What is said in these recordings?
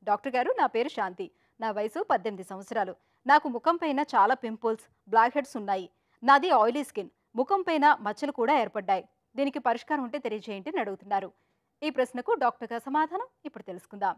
doctor గారు నా పేరు శాంతి నా వయసు పద్దెనిమిది సంవత్సరాలు నాకు ముఖం పైన చాలా పింపుల్స్ బ్లాక్ హెడ్స్ ఉన్నాయి నాది ఆయిలీ స్కిన్ ముఖం పైన మచ్చలు కూడా ఏర్పడ్డాయి దీనికి పరిష్కారం ఉంటే తెలియజేయండి అని అడుగుతున్నారు ఈ ప్రశ్నకు డాక్టర్ గారి సమాధానం ఇప్పుడు తెలుసుకుందాం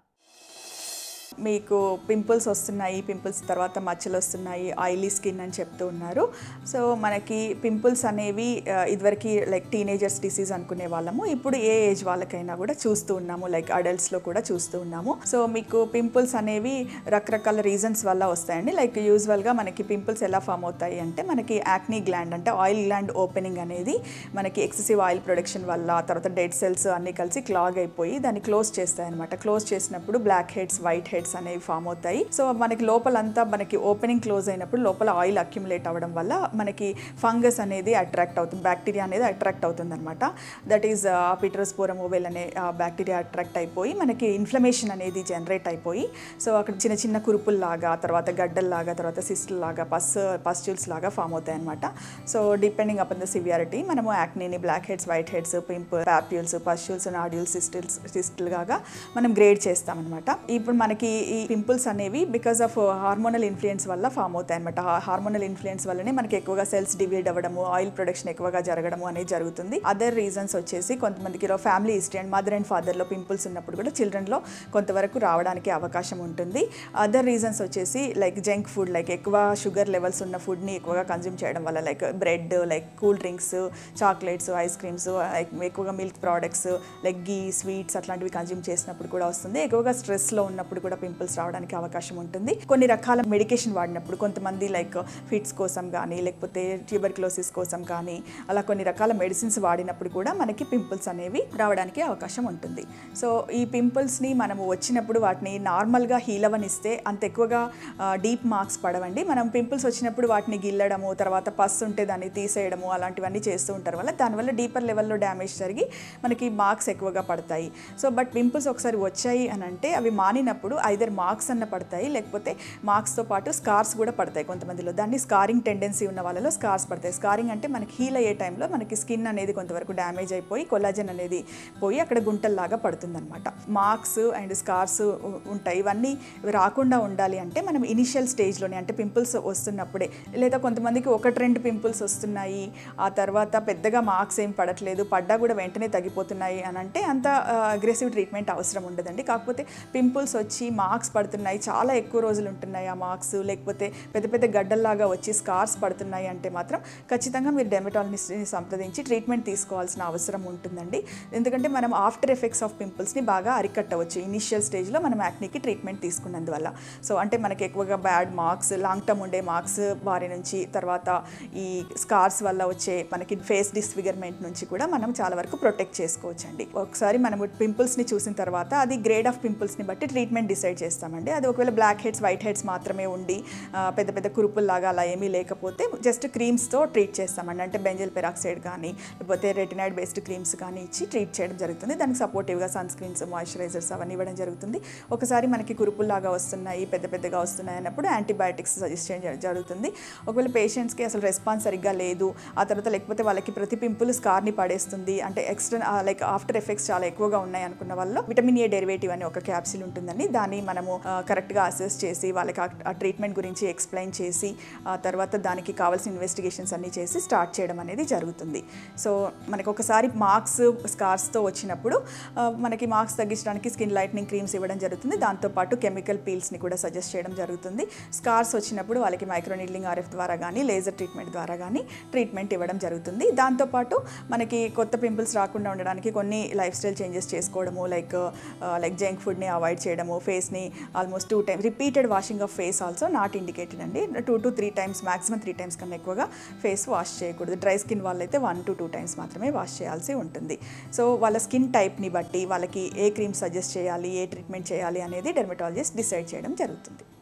మీకు పింపుల్స్ వస్తున్నాయి పింపుల్స్ తర్వాత మచ్చలు వస్తున్నాయి ఆయిలీ స్కిన్ అని చెప్తూ ఉన్నారు సో మనకి పింపుల్స్ అనేవి ఆ, ఇదివరకు లైక్ టీనేజర్స్ డిసీజ్ అనుకునే వాళ్ళము ఇప్పుడు ఏ ఏజ్ వాళ్ళకైనా కూడా చూస్తూ ఉన్నాము లైక్ అడల్ట్స్లో కూడా చూస్తూ ఉన్నాము సో మీకు పింపుల్స్ అనేవి రకరకాల రీజన్స్ వల్ల వస్తాయండి లైక్ యూజువల్గా మనకి పింపుల్స్ ఎలా ఫామ్ అవుతాయి అంటే మనకి యాక్నీ గ్లాండ్ అంటే ఆయిల్ గ్లాండ్ ఓపెనింగ్ అనేది మనకి ఎక్సెసివ్ ఆయిల్ ప్రొడక్షన్ వల్ల తర్వాత డెడ్ సెల్స్ అన్నీ కలిసి క్లాగ్ అయిపోయి దాన్ని క్లోజ్ చేస్తాయి అనమాట క్లోజ్ చేసినప్పుడు బ్లాక్ హెడ్స్ వైట్ హెడ్స్ అనేవి ఫామ్ అవుతాయి సో మనకి లోపలంతా మనకి ఓపెనింగ్ క్లోజ్ అయినప్పుడు లోపల ఆయిల్ అక్యుములేట్ అవ్వడం వల్ల మనకి ఫంగస్ అనేది అట్రాక్ట్ అవుతుంది బ్యాక్టీరియా అనేది అట్రాక్ట్ అవుతుంది అనమాట దట్ ఈస్ పిటరోస్పోరమ్ ఓవెల్ అనే బ్యాక్టీరియా అట్రాక్ట్ అయిపోయి మనకి ఇన్ఫ్లమేషన్ అనేది జనరేట్ అయిపోయి సో అక్కడ చిన్న చిన్న కురుపుల్లాగా తర్వాత గడ్డల్లాగా తర్వాత సిస్టుల్ లాగా పస్ పస్ట్యూల్స్ లాగా ఫామ్ అవుతాయి అనమాట so depending upon the severity మనము యాక్నీని black heads white heads pimple papules pustules nodules సిస్టిల్స్ సిస్టులుగా మనం గ్రేడ్ చేస్తామన్నమాట ఇప్పుడు మనకి ఈ పింపుల్స్ అనేవి బికాస్ ఆఫ్ హార్మోనల్ ఇన్ఫ్లుయెన్స్ వల్ల ఫామ్ అవుతాయి అనమాట హార్మోనల్ ఇన్ఫ్లుయెన్స్ వల్లనే మనకి ఎక్కువగా సెల్స్ డివైడ్ అవ్వడము ఆయిల్ ప్రొడక్షన్ ఎక్కువగా జరగడము అనేది జరుగుతుంది అదర్ రీజన్స్ వచ్చేసి కొంతమందికి family history and mother and ఫాదర్లో పింపుల్స్ ఉన్నప్పుడు కూడా చిల్డ్రన్లో కొంతవరకు రావడానికి అవకాశం ఉంటుంది అదర్ రీజన్స్ వచ్చేసి లైక్ జంక్ ఫుడ్ లైక్ ఎక్కువ షుగర్ లెవెల్స్ ఉన్న ఫుడ్ని ఎక్కువగా కన్జ్యూమ్ చేయడం వల్ల like bread like cool drinks chocolates ice creams like ఎక్కువగా milk products like ghee sweets అట్లాంటివి కన్జ్యూమ్ చేసినప్పుడు కూడా వస్తుంది ఎక్కువగా స్ట్రెస్లో ఉన్నప్పుడు కూడా పింపుల్స్ రావడానికి అవకాశం ఉంటుంది కొన్ని రకాల మెడికేషన్ వాడినప్పుడు కొంతమంది లైక్ ఫిట్స్ కోసం కానీ లేకపోతే ట్యూబర్క్లోసిస్ కోసం కానీ అలా కొన్ని రకాల మెడిసిన్స్ వాడినప్పుడు కూడా మనకి పింపుల్స్ అనేవి రావడానికి అవకాశం ఉంటుంది సో ఈ పింపుల్స్ని మనము వచ్చినప్పుడు వాటిని నార్మల్గా హీల్ అవ్వనిస్తే అంత ఎక్కువగా డీప్ మార్క్స్ పడవండి మనం పింపుల్స్ వచ్చినప్పుడు వాటిని గిల్లడము తర్వాత పస్ ఉంటే దాన్ని తీసేయడము అలాంటివన్నీ చేస్తూ ఉంటారు వల్ల దానివల్ల డీపర్ లెవెల్లో డ్యామేజ్ జరిగి మనకి మార్క్స్ ఎక్కువగా పడతాయి సో బట్ పింపుల్స్ ఒకసారి వచ్చాయి అని అంటే అవి మానినప్పుడు ఐదర్ మార్క్స్ అన్న పడతాయి లేకపోతే మార్క్స్తో పాటు స్కార్స్ కూడా పడతాయి కొంతమందిలో దాన్ని స్కారింగ్ టెండెన్సీ ఉన్న వాళ్ళలో స్కార్స్ పడతాయి స్కారింగ్ అంటే మనకి హీల్ అయ్యే టైంలో మనకి స్కిన్ అనేది కొంతవరకు డ్యామేజ్ అయిపోయి కొలాజన్ అనేది పోయి అక్కడ గుంటల్లాగా పడుతుందన్నమాట మార్క్స్ అండ్ స్కార్స్ ఉంటాయి ఇవన్నీ రాకుండా ఉండాలి అంటే మనం ఇనిషియల్ స్టేజ్లోనే అంటే పింపుల్స్ వస్తున్నప్పుడే లేదా కొంతమందికి ఒకటి రెండు పింపుల్స్ వస్తున్నాయి ఆ తర్వాత పెద్దగా మార్క్స్ ఏం పడట్లేదు పడ్డా కూడా వెంటనే తగ్గిపోతున్నాయి అని అంటే అంత అగ్రెసివ్ ట్రీట్మెంట్ అవసరం ఉండదండి కాకపోతే పింపుల్స్ వచ్చి మార్క్స్ పడుతున్నాయి చాలా ఎక్కువ రోజులు ఉంటున్నాయి ఆ మార్క్స్ లేకపోతే పెద్ద పెద్ద గడ్డల్లాగా వచ్చి స్కార్స్ పడుతున్నాయి అంటే మాత్రం ఖచ్చితంగా మీరు డెమటాలజిస్ట్ని సంప్రదించి ట్రీట్మెంట్ తీసుకోవాల్సిన అవసరం ఉంటుందండి ఎందుకంటే మనం ఆఫ్టర్ ఎఫెక్ట్స్ ఆఫ్ పింపుల్స్ని బాగా అరికట్టవచ్చు ఇనిషియల్ స్టేజ్లో మనం యాక్నీకి ట్రీట్మెంట్ తీసుకున్నందువల్ల సో అంటే మనకి ఎక్కువగా బ్యాడ్ మార్క్స్ లాంగ్ టర్మ్ ఉండే మార్క్స్ వారి నుంచి తర్వాత ఈ స్కార్స్ వల్ల వచ్చే మనకి ఫేస్ డిస్ఫిగర్మెంట్ నుంచి కూడా మనం చాలా వరకు ప్రొటెక్ట్ చేసుకోవచ్చండి ఒకసారి మనం పింపుల్స్ని చూసిన తర్వాత అది గ్రేడ్ ఆఫ్ పింపుల్స్ని బట్టి ట్రీట్మెంట్ డిసైడ్ చేస్తామండి అది ఒకవేళ బ్లాక్ హెడ్స్ వైట్ హెడ్స్ మాత్రమే ఉండి ఆ, పెద్ద పెద్ద కురుపుల్లాగా అలా ఏమీ లేకపోతే జస్ట్ క్రీమ్స్తో ట్రీట్ చేస్తామండి అంటే బెంజల్ పెరాక్సైడ్ కానీ లేకపోతే రెటినైడ్ బేస్డ్ క్రీమ్స్ కానీ ఇచ్చి ట్రీట్ చేయడం జరుగుతుంది దానికి సపోర్టివ్గా సన్ స్క్రీన్స్ మాయిశ్చరైజర్స్ అవన్నీ ఇవ్వడం జరుగుతుంది ఒకసారి మనకి కురుపుల్లాగా వస్తున్నాయి పెద్ద పెద్దగా వస్తున్నాయి అన్నప్పుడు యాంటీబయాటిక్స్ సజెస్ట్ చేయడం జరుగుతుంది ఒకవేళ పేషెంట్స్కి అసలు రెస్పాన్స్ సరిగ్గా లేదు ఆ తర్వాత లేకపోతే వాళ్ళకి ప్రతి పింపుల్ స్కార్ని పడేస్తుంది అంటే ఎక్స్ట్రా లైక్ ఆఫ్టర్ ఎఫెక్ట్స్ చాలా ఎక్కువగా ఉన్నాయి అనుకున్న వాళ్ళు విటమిన్ ఏ డెరివేటివ్ అని ఒక క్యాప్సిల్ ఉంటుందండి దాన్ని మనము ఆ, కరెక్ట్గా అసెస్ చేసి వాళ్ళకి ఆ- ఆ ట్రీట్మెంట్ గురించి ఎక్స్ప్లెయిన్ చేసి ఆ తర్వాత దానికి కావాల్సిన ఇన్వెస్టిగేషన్స్ అన్నీ చేసి స్టార్ట్ చేయడం అనేది జరుగుతుంది సో మనకి ఒకసారి మార్క్స్ స్కార్స్తో వచ్చినప్పుడు ఆ, మనకి మార్క్స్ తగ్గించడానికి స్కిన్ లైట్నింగ్ క్రీమ్స్ ఇవ్వడం జరుగుతుంది దాంతోపాటు కెమికల్ పీల్స్ని కూడా సజెస్ట్ చేయడం జరుగుతుంది స్కార్స్ వచ్చినప్పుడు వాళ్ళకి మైక్రో నీడ్లింగ్ ఆర్ఎఫ్ ద్వారా కానీ లేజర్ ట్రీట్మెంట్ ద్వారా కానీ ట్రీట్మెంట్ ఇవ్వడం జరుగుతుంది దాంతోపాటు మనకి కొత్త పింపుల్స్ రాకుండా ఉండడానికి కొన్ని లైఫ్ స్టైల్ చేంజెస్ చేసుకోవడము లైక్ లైక్ జంక్ ఫుడ్ని అవాయిడ్ చేయడము ఫేస్ని almost two times repeated washing of face also not indicated అండి two to three times maximum three times కన్నా ఎక్కువగా ఫేస్ వాష్ చేయకూడదు డ్రై స్కిన్ వాళ్ళైతే వన్ టు టూ టైమ్స్ మాత్రమే వాష్ చేయాల్సి ఉంటుంది సో వాళ్ళ స్కిన్ టైప్ని బట్టి వాళ్ళకి ఏ క్రీమ్ సజెస్ట్ చేయాలి ఏ ట్రీట్మెంట్ చేయాలి అనేది డెర్మటాలజిస్ట్ డిసైడ్ చేయడం జరుగుతుంది